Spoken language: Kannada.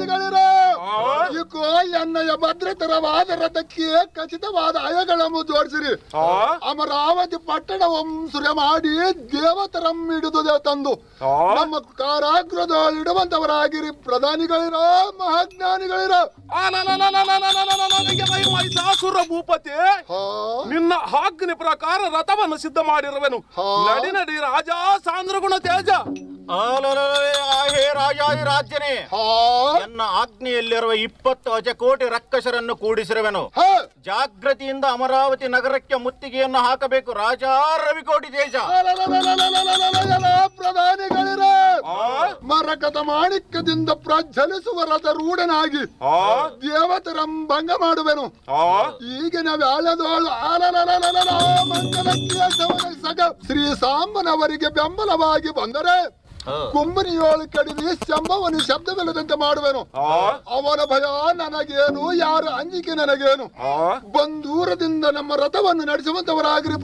ಪ್ರಧಾನಿಗಳಿರ ಇಕೋ ಎನ್ನಯ ಭದ್ರತರವಾದ ರಥಕ್ಕೆ ಖಚಿತವಾದ ಅಯಗಳನ್ನು ಜೋಡಿಸಿರಿ ಅಮರಾವತಿ ಪಟ್ಟಣವಂ ಸುರ ಮಾಡಿ ದೇವತರಂ ಹಿಡಿದುದೆ ತಂದು ನಮ್ಮ ಕಾರಾಗೃಹದಲ್ಲಿಡುವಂತವರಾಗಿರಿ ಪ್ರಧಾನಿಗಳಿರ ಮಹಾಜ್ಞಾನಿಗಳಿರ ಮಹಿಷಾಸುರ ಭೂಪತಿ ಹಾ ನಿನ್ನ ಆಜ್ಞೆ ಪ್ರಕಾರ ರಥವನ್ನು ಸಿದ್ಧ ಮಾಡಿರುವೆನು ಹಾ. ನಡಿ ನಡಿ ರಾಜ ಸಾಂದ್ರಗುಣ ತೇಜ ಆಲಲಲಲೆ, ಆ ಹೇ ರಾಜಾದಿ ರಾಜ್ಯನೇ ಹಾ ಎನ್ನ ಆಜ್ಞೆಯಲ್ಲಿರುವ ಇಪ್ಪತ್ತು ಅಜಕೋಟಿ ರಕ್ಕಸರನ್ನು ಕೂಡಿಸಿರುವೆನು ಹಾ ಜಾಗೃತಿಯಿಂದ ಅಮರಾವತಿ ನಗರಕ್ಕೆ ಮುತ್ತಿಗೆಯನ್ನು ಹಾಕಬೇಕು ರಾಜ ರವಿಕೋಟಿ ತೇಜ ಅಲಲಲಲಲಲಲಲಲಲ, ಪ್ರಧಾನಿಗಳಿರ ಮರಕದ ಮಾಣಿಕ್ಯದಿಂದ ಪ್ರಜ್ವಲಿಸುವ ರಥ ರೂಢನಾಗಿ ದೇವತರಂ ಭಂಗ ಮಾಡುವೆನು ಈಗಿನ ವ್ಯಾಳದೋಳು ಆಲಲಲಲಲಲ ಮಂಗಲಕ್ಕೆ ಸಗ ಶ್ರೀ ಸಾಂಬನವರಿಗೆ ಬೆಂಬಲವಾಗಿ ಬಂದರೆ ಕುಂಬನಿಯೋಳು ಕಡಿಮೆ ಶಂಭವನು ಶಬ್ದವಿಲ್ಲದಂತೆ ಮಾಡುವೆನು ಅವನ ಭಯ ನನಗೇನು ಯಾರ ಅಂಜಿಕೆ ನನಗೇನು ಬಂದೂರದಿಂದ ನಮ್ಮ ರಥವನ್ನು ನಡೆಸುವಂತವರಾಗಿರಿ